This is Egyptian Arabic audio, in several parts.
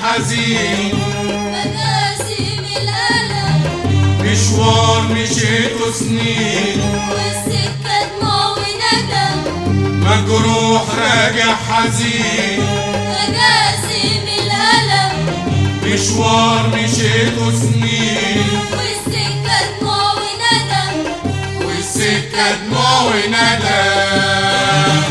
حزين مقاسم الألم مشوار مشيته سنين والسكة دموع وندم مجروح راجع حزين مقاسم الألم مشوار مشيته سنين والسكة دموع وندم والسكة دموع وندم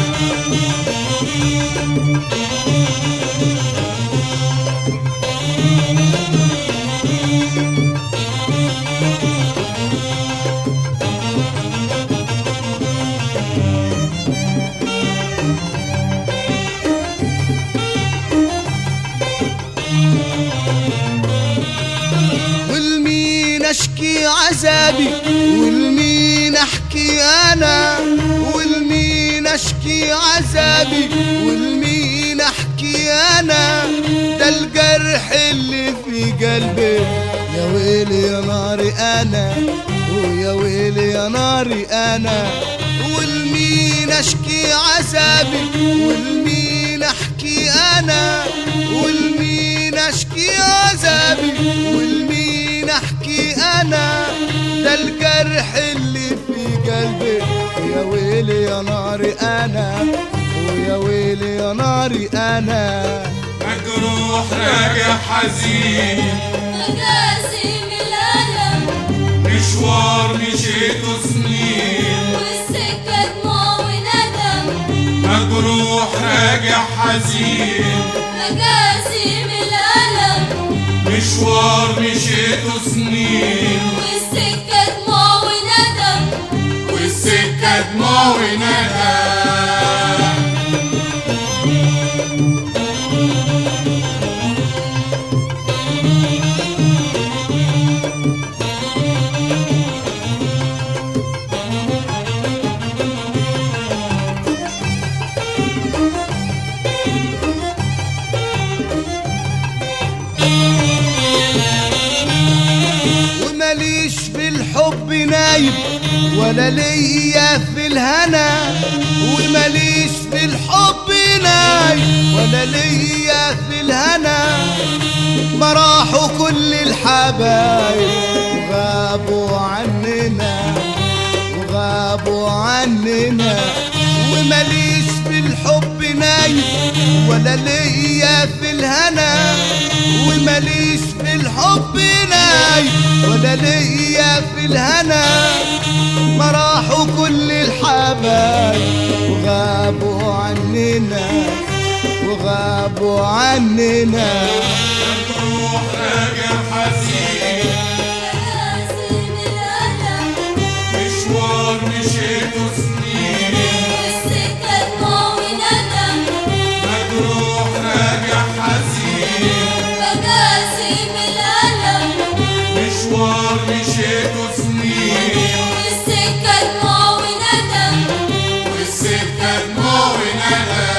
والمين اشكي عذابي والمين احكي انا والمين اشكي عذابي والمين احكي انا ده الجرح اللي في قلبي يا ويلي يا ناري انا ويا ويلي يا ناري انا والمين اشكي عذابي والمين احكي انا والمين اشكي عذابي والمين احكي انا ده الجرح اللي في قلبي يا ويلي يا ناري انا ويا ويلي يا ناري انا مجروح راجع حزين مقاسم الألم مشوار مشيته سنين والسكة دموع وندم مجروح راجع حزين مقاسم الألم مشوار مشيته سنين والسكة دموع وندم والسكة دموع وندم ومليش في الحب نايم ولا ليا في الهنا ومليش في الحب نايم ولا ليا في الهنا ما راحوا كل الحبايب وغابوا عننا وغابوا عننا ومليش في الحب نايم ولا ليا في الهنا ومليش في الحب نايم ولا ليا في الهنا ما راحوا كل الحبايب وغابوا عننا وغابوا عننا مجروح راجع حزين مقاسم الألم مشوار مشيته سنين والسكة دموع وندم مجروح راجع حزين مقاسم الألم مشوار مشيته سنين والسكة دموع وندم والسكة دموع وندم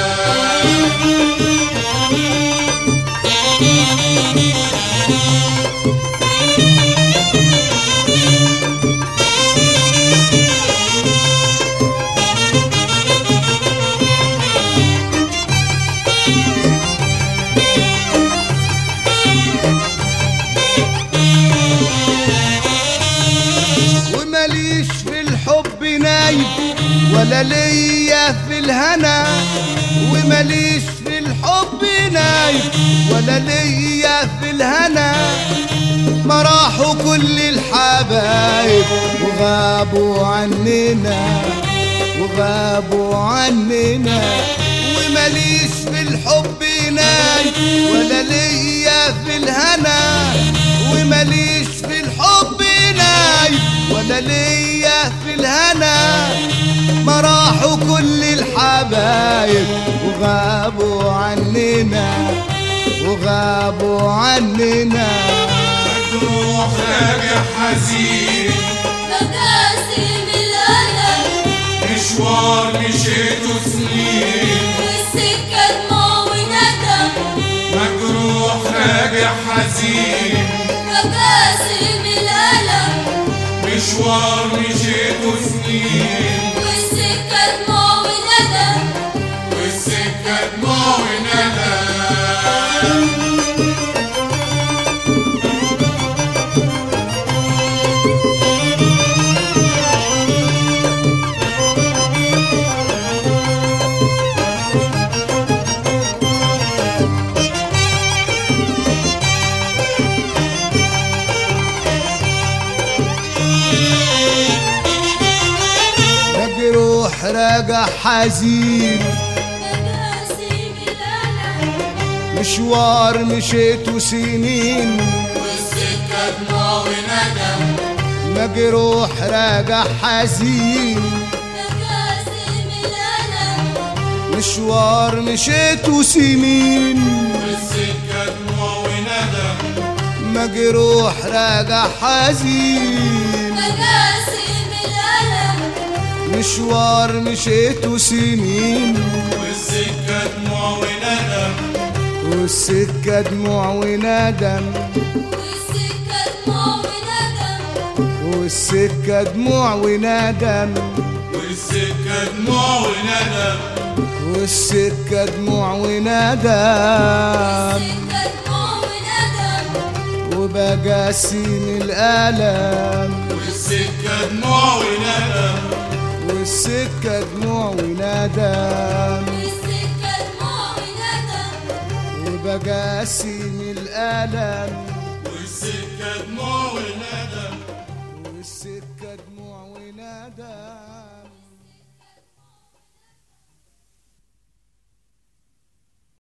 ومليش في الحب نايم ولا ليا في الهنا ومليش في الحب نايم ولا ليا في الهنا ما راحوا كل الحبايب وغابوا عننا وغابوا عننا ومليش في الحب نايم ولا ليا في الهنا ومليش في الحب نايم ولا ليا في الهنا ما راحوا كل الحبايب وغابوا عننا وغابوا عننا مجروح راجع حزين مقاسم الألم مشوار مشيته سنين والسكة دموع وندم مجروح راجع حزين مقاسم الألم مشوار مشيته سنين والسكة دموع وندم والسكة دموع وندم راجع حزين مجاسم الألم مشوار مشيته سنين والسكة دموع وندم مجروح راجع حزين مجاسم الألم مشوار مشيته سنين والسكة دموع وندم مجروح راجع حزين مجاسم الألم مشوار مشيته سنين والسكة دموع وندم والسكة دموع وندم والسكة دموع وندم والسكة دموع وندم والسكة دموع وندم والسكة دموع وندم والسكة دموع وندم وبجاسين الألم والسكة دموع وندم والسكة دموع وندم والسكة دموع وندم وبجاسين الألم